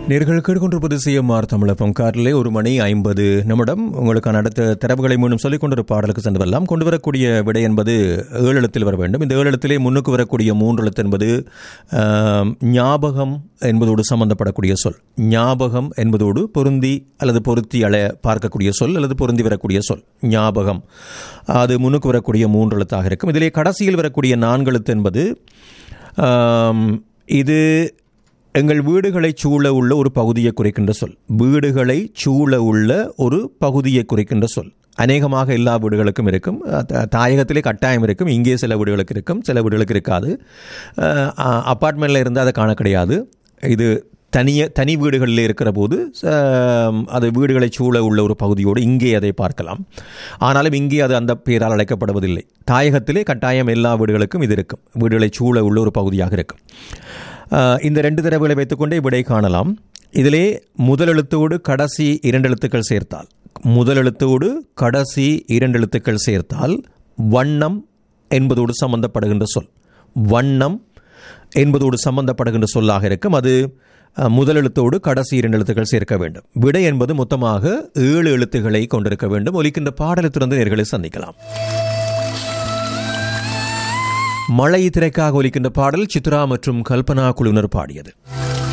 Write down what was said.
நேர்கள் கேட்டுக்கொண்டிருப்பது சிஎம்ஆர் தமிழகம் காரிலே ஒரு மணி ஐம்பது நிமிடம் உங்களுக்கான அடுத்த தரவுகளை மீண்டும் சொல்லிக் கொண்டிருந்த பாடலுக்கு சென்று வரலாம் கொண்டு வரக்கூடிய விடை என்பது ஏழு எழுத்தில் வர வேண்டும் இந்த ஏழு எழுத்திலே முன்னுக்கு வரக்கூடிய மூன்று எழுத்து என்பது ஆம், ஞாபகம் என்பதோடு சம்பந்தப்படக்கூடிய சொல் ஞாபகம் என்பதோடு பொருந்தி அல்லது பொருத்தி அழ பார்க்கக்கூடிய சொல் அல்லது பொருந்தி வரக்கூடிய சொல் ஞாபகம் அது முன்னுக்கு வரக்கூடிய மூன்று எழுத்தாக இருக்கும் இதிலே கடைசியில் வரக்கூடிய நான்கு எழுத்து என்பது ஆம், இது எங்கள் வீடுகளை சூழ உள்ள ஒரு பகுதியை குறைக்கின்ற சொல் வீடுகளை சூழ உள்ள ஒரு பகுதியை குறைக்கின்ற சொல் அநேகமாக எல்லா வீடுகளுக்கும் இருக்கும் த- தாயகத்திலே கட்டாயம் இருக்கும் இங்கே சில வீடுகளுக்கு இருக்கும் சில வீடுகளுக்கு இருக்காது அப்பார்ட்மெண்ட்டில் இருந்து அதை காண கிடையாது இது தனிய தனி வீடுகளில் இருக்கிற போது ஆம், அது வீடுகளை சூழ உள்ள ஒரு பகுதியோடு இங்கே அதை பார்க்கலாம் ஆனாலும் இங்கே அது அந்த பெயரால் அழைக்கப்படுவதில்லை தாயகத்திலே கட்டாயம் எல்லா வீடுகளுக்கும் இது இருக்கும் வீடுகளை சூழ உள்ள ஒரு பகுதியாக இருக்கும் ஆஹ், இந்த ரெண்டு தடவைகளை வைத்துக்கொண்டே விடை காணலாம் இதிலே முதல் எழுத்தோடு கடைசி இரண்டு எழுத்துக்கள் சேர்த்தால் முதல் எழுத்தோடு கடைசி இரண்டு எழுத்துக்கள் சேர்த்தால் வண்ணம் என்பதோடு சம்பந்தப்படுகின்ற சொல் வண்ணம் என்பதோடு சம்பந்தப்படுகின்ற சொல்லாக இருக்கும் அது அஹ், முதல் எழுத்தோடு கடைசி இரண்டு எழுத்துக்கள் சேர்க்க வேண்டும் விடை என்பது மொத்தமாக ஏழு எழுத்துக்களை கொண்டிருக்க வேண்டும் ஒலிக்கின்ற பாடலத்திலிருந்து நேர்களை சந்திக்கலாம் மழை திரைக்காக ஒலிக்கின்ற பாடல் சித்ரா மற்றும் கல்பனா குழுவினர் பாடியது